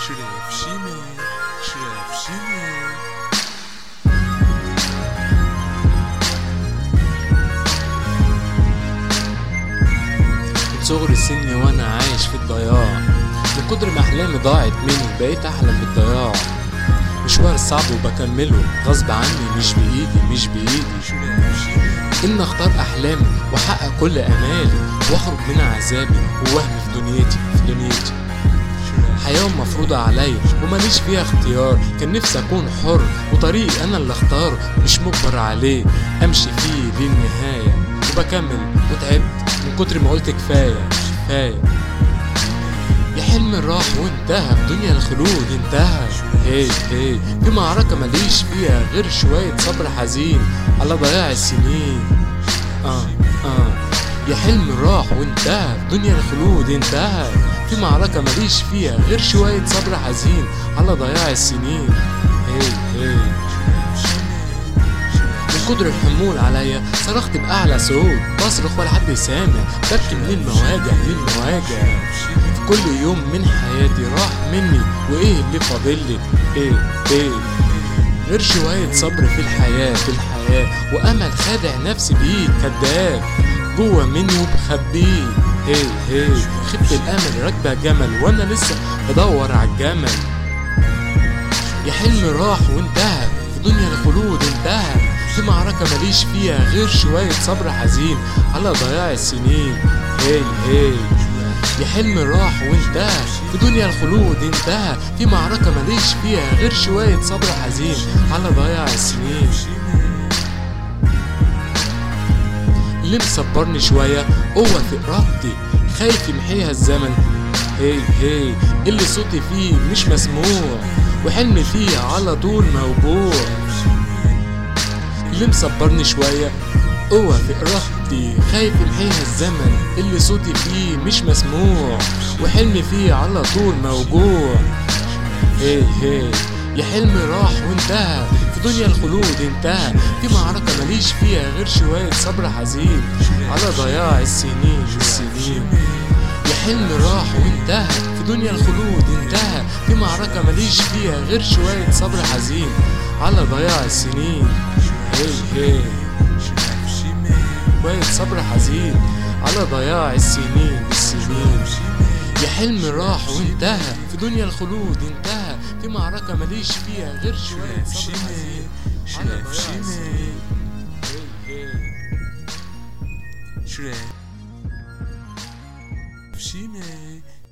شرف شيمي شرف شيمي من صغر سني وانا عايش في الضياع من كتر ما احلامي ضاعت مني بقيت احلم بالضياع مشوار صعب وبكمله غصب عني مش بايدي مش بايدي ان اختار احلامي واحقق كل امالي واخرج من عذابي ووهمي في دنيتي في دنيتي حياة مفروضة عليا وماليش فيها اختيار كان نفسي أكون حر وطريقي أنا اللي أختاره مش مجبر عليه أمشي فيه للنهاية وبكمل وتعبت من كتر ما قلت كفاية كفاية يا حلم راح وانتهى في دنيا الخلود انتهى هي هي في معركة ماليش فيها غير شوية صبر حزين على ضياع السنين اه اه يا حلم راح وانتهى في دنيا الخلود انتهى في معركة ماليش فيها غير شوية صبر حزين على ضياع السنين هي هي من كتر الحمول عليا صرخت بأعلى صوت بصرخ ولا حد سامع ببكي من المواجع من المواجع في كل يوم من حياتي راح مني وإيه اللي فاضلي إيه إيه غير شوية صبر في الحياة في الحياة وأمل خادع نفسي بيه كداب جوه مني وبخبيه هي هي خبت الأمل راكبة جمل وأنا لسه بدور على الجمل يا حلم راح وانتهى في دنيا الخلود انتهى في معركة ماليش فيها غير شوية صبر حزين على ضياع السنين هي هي يا حلم راح وانتهى في دنيا الخلود انتهى في معركة ماليش فيها غير شوية صبر حزين على ضياع السنين اللي مصبرني شوية قوة في إرادتي خايف يمحيها الزمن هي هي اللي صوتي فيه مش مسموع وحلمي فيه على طول موجوع اللي مصبرني شوية قوة في إرادتي خايف يمحيها الزمن اللي صوتي فيه مش مسموع وحلمي فيه على طول موجوع هي هي يا حلمي راح وانتهى في دنيا الخلود انتهى في معركة ماليش فيها غير شوية صبر حزين على ضياع السنين السنين يا حلم راح وانتهى في دنيا الخلود انتهى في معركة ماليش فيها غير شوية صبر حزين على ضياع السنين هي هي شوية صبر حزين على ضياع السنين السنين يا حلم راح وانتهى في دنيا الخلود انتهى في معركة ماليش فيها غير شوية صبر حزين على ضياع السنين هي هي شرف شيمي